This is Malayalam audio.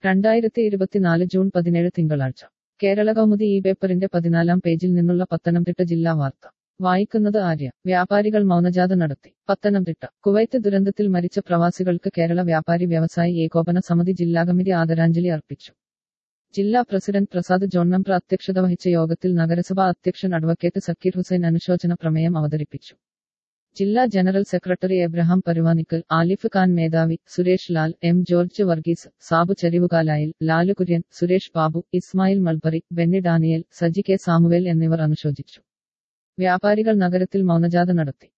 രണ്ടായിരത്തി ഇരുപത്തിനാല് ജൂൺ പതിനേഴ് തിങ്കളാഴ്ച കേരള കൗമുദി ഈ പേപ്പറിന്റെ പതിനാലാം പേജിൽ നിന്നുള്ള പത്തനംതിട്ട ജില്ലാ വാർത്ത വായിക്കുന്നത് ആര്യ വ്യാപാരികൾ മൗനജാഥ നടത്തി പത്തനംതിട്ട കുവൈത്ത് ദുരന്തത്തിൽ മരിച്ച പ്രവാസികൾക്ക് കേരള വ്യാപാരി വ്യവസായി ഏകോപന സമിതി ജില്ലാ കമ്മിറ്റി ആദരാഞ്ജലി അർപ്പിച്ചു ജില്ലാ പ്രസിഡന്റ് പ്രസാദ് ജോണ്ണംപ്ര അധ്യക്ഷത വഹിച്ച യോഗത്തിൽ നഗരസഭാ അധ്യക്ഷൻ അഡ്വക്കേറ്റ് സക്കീർ ഹുസൈൻ അനുശോചന പ്രമേയം അവതരിപ്പിച്ചു ജില്ലാ ജനറൽ സെക്രട്ടറി എബ്രഹാം പരുവാനിക്കൽ ആലിഫ് ഖാൻ മേധാവി സുരേഷ് ലാൽ എം ജോർജ് വർഗീസ് സാബു ചരിവുകാലായിൽ ലാലു കുര്യൻ സുരേഷ് ബാബു ഇസ്മായിൽ മൾബറി ബെന്നി ഡാനിയൽ സജി കെ സാമുവേൽ എന്നിവർ അനുശോചിച്ചു വ്യാപാരികൾ നഗരത്തിൽ മൗനജാഥ നടത്തി